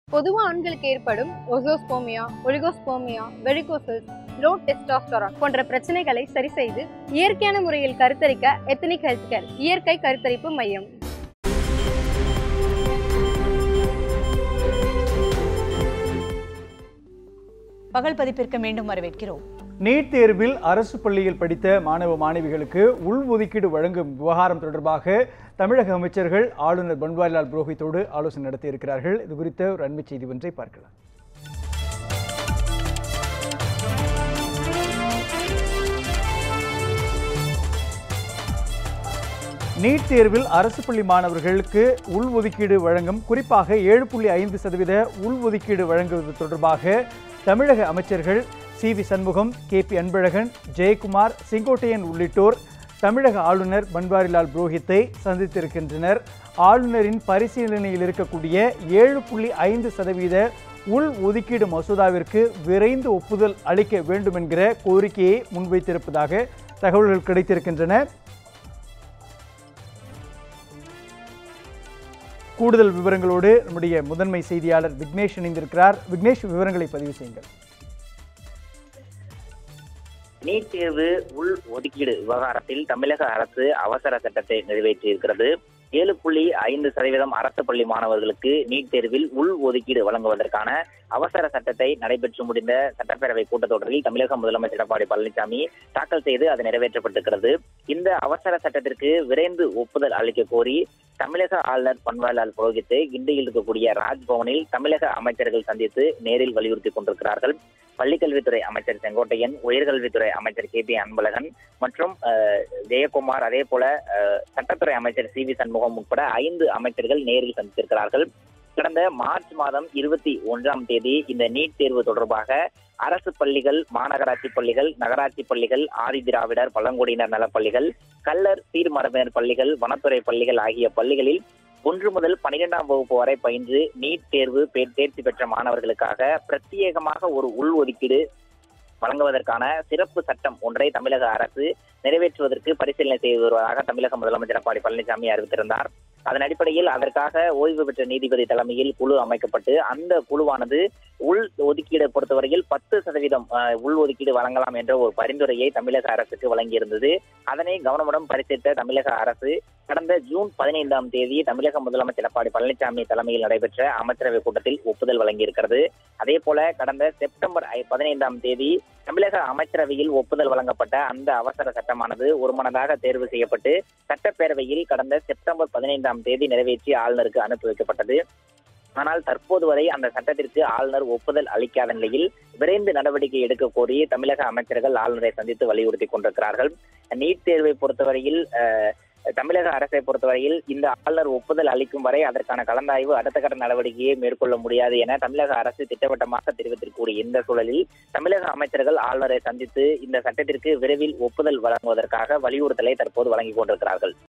பொதுவா ஆண்களுக்கு ஏற்படும் ஒசோஸ்போமியா ஒலிகோஸ்போமியா வெரிகோசஸ் லோ டெஸ்டாஸ்டரான் போன்ற பிரச்சனைகளை சரி செய்து இயற்கையான முறையில் கருத்தரிக்க எத்தனிக் ஹெல்த் கேர் இயற்கை கருத்தரிப்பு மையம் பகல் பதிப்பிற்கு மீண்டும் வரவேற்கிறோம் நீட் தேர்வில் அரசு பள்ளியில் படித்த மாணவ மாணவிகளுக்கு உள்ஒதுக்கீடு வழங்கும் விவகாரம் தொடர்பாக தமிழக அமைச்சர்கள் ஆளுநர் பன்வாரிலால் புரோஹித்தோடு ஆலோசனை நடத்தி இருக்கிறார்கள் இது குறித்த ஒரு அண்மை செய்தி ஒன்றை பார்க்கலாம் நீட் தேர்வில் அரசு பள்ளி மாணவர்களுக்கு உள்ஒதுக்கீடு வழங்கும் குறிப்பாக ஏழு புள்ளி ஐந்து சதவீத உள்ஒதுக்கீடு வழங்குவது தொடர்பாக தமிழக அமைச்சர்கள் C V Shanmugam K P Anbazhagan Jayakumar Sengottaiyan உள்ளிட்டோர் தமிழக ஆளுநர் பன்வாரிலால் புரோஹித்தை சந்தித்திருக்கின்றனர் ஆளுநரின் பரிசீலனையில் இருக்கக்கூடிய ஏழு புள்ளி ஐந்து சதவீத உள் ஒதுக்கீடு மசோதாவிற்கு விரைந்து ஒப்புதல் அளிக்க வேண்டும் என்கிற கோரிக்கையை முன்வைத்திருப்பதாக தகவல்கள் கிடைத்திருக்கின்றன கூடுதல் விவரங்களோடு நம்முடைய முதன்மை செய்தியாளர் விக்னேஷ் இணைந்திருக்கிறார் விக்னேஷ் விவரங்களை பதிவு செய்யுங்கள் நீட் தேர்வு உள் ஒதுக்கீடு விவகாரத்தில் தமிழக அரசு அவசர சட்டத்தை நிறைவேற்றியிருக்கிறது ஏழு புள்ளி ஐந்து சதவீதம் அரசு பள்ளி மாணவர்களுக்கு நீட் தேர்வில் உள் ஒதுக்கீடு வழங்குவதற்கான அவசர சட்டத்தை நடைபெற்று முடிந்த சட்டப்பேரவை கூட்டத்தொடரில் தமிழக முதலமைச்சர் எடப்பாடி பழனிசாமி தாக்கல் செய்து அது நிறைவேற்றப்பட்டிருக்கிறது இந்த அவசர சட்டத்திற்கு விரைந்து ஒப்புதல் அளிக்க கோரி தமிழக ஆளுநர் பன்வாரிலால் புரோஹித்தை கிண்டியில் இருக்கக்கூடிய ராஜ்பவனில் தமிழக அமைச்சர்கள் சந்தித்து நேரில் வலியுறுத்தி கொண்டிருக்கிறார்கள் பள்ளிக்கல்வித்துறை அமைச்சர் செங்கோட்டையன் உயர்கல்வித்துறை அமைச்சர் கே பி அன்பழகன் மற்றும் அஹ், ஜெயக்குமார் அதே போல அஹ், சட்டத்துறை அமைச்சர் சி வி சண்முகம் உட்பட ஐந்து அமைச்சர்கள் நேரில் சந்தித்திருக்கிறார்கள் கடந்த மார்ச் மாதம் இருபத்தி ஒன்றாம் தேதி இந்த நீட் தேர்வு தொடர்பாக அரசு பள்ளிகள் மாநகராட்சி பள்ளிகள் நகராட்சி பள்ளிகள் ஆதி திராவிடர் பழங்குடியினர் நலப்பள்ளிகள் கல்லர் சீர்மரபினர் பள்ளிகள் வனத்துறை பள்ளிகள் ஆகிய பள்ளிகளில் ஒன்று முதல் பனிரெண்டாம் வகுப்பு வரை பயின்று நீட் தேர்வு பே- தேர்ச்சி பெற்ற மாணவர்களுக்காக பிரத்யேகமாக ஒரு உள் ஒதுக்கீடு வழங்குவதற்கான சிறப்பு சட்டம் ஒன்றை தமிழக அரசு நிறைவேற்றுவதற்கு பரிசீலனை செய்து வருவதாக தமிழக முதலமைச்சர் எடப்பாடி பழனிசாமி அறிவித்திருந்தார் அதன் அடிப்படையில் அதற்காக ஓய்வு பெற்ற நீதிபதி தலைமையில் குழு அமைக்கப்பட்டு அந்த குழுவானது உள் ஒதுக்கீடு பொறுத்தவரையில் பத்து சதவீதம் அஹ், உள் ஒதுக்கீடு வழங்கலாம் என்ற ஒரு பரிந்துரையை தமிழக அரசுக்கு வழங்கியிருந்தது அதனை கவனமுடன் பரிசீலித்த தமிழக அரசு கடந்த ஜூன் பதினைந்தாம் தேதி தமிழக முதலமைச்சர் எடப்பாடி பழனிசாமி தலைமையில் நடைபெற்ற அமைச்சரவை கூட்டத்தில் ஒப்புதல் வழங்கியிருக்கிறது அதே போல கடந்த செப்டம்பர் ஐ- பதினைந்தாம் தேதி தமிழக அமைச்சரவையில் ஒப்புதல் வழங்கப்பட்ட அந்த அவசர சட்டமானது ஒருமனதாக தேர்வு செய்யப்பட்டு சட்டப்பேரவையில் கடந்த செப்டம்பர் பதினைந்தாம் தேதி நிறைவேற்றி ஆளுநருக்கு அனுப்பி வைக்கப்பட்டது ஆனால் தற்போது வரை அந்த சட்டத்திற்கு ஆளுநர் ஒப்புதல் அளிக்காத நிலையில் விரைந்து நடவடிக்கை எடுக்க கோரி தமிழக அமைச்சர்கள் ஆளுநரை சந்தித்து வலியுறுத்தி கொண்டிருக்கிறார்கள் நீட் தேர்வை பொறுத்தவரையில் அஹ், தமிழக அரசை பொறுத்தவரையில் இந்த ஆளுநர் ஒப்புதல் அளிக்கும் வரை அதற்கான கலந்தாய்வு அடுத்த கட்ட நடவடிக்கையை மேற்கொள்ள முடியாது என தமிழக அரசு திட்டவட்டமாக தெரிவித்திருக்கக்கூடிய இந்த சூழலில் தமிழக அமைச்சர்கள் ஆளுநரை சந்தித்து இந்த சட்டத்திற்கு விரைவில் ஒப்புதல் வழங்குவதற்காக வலியுறுத்தலை தற்போது வழங்கிக் கொண்டிருக்கிறார்கள்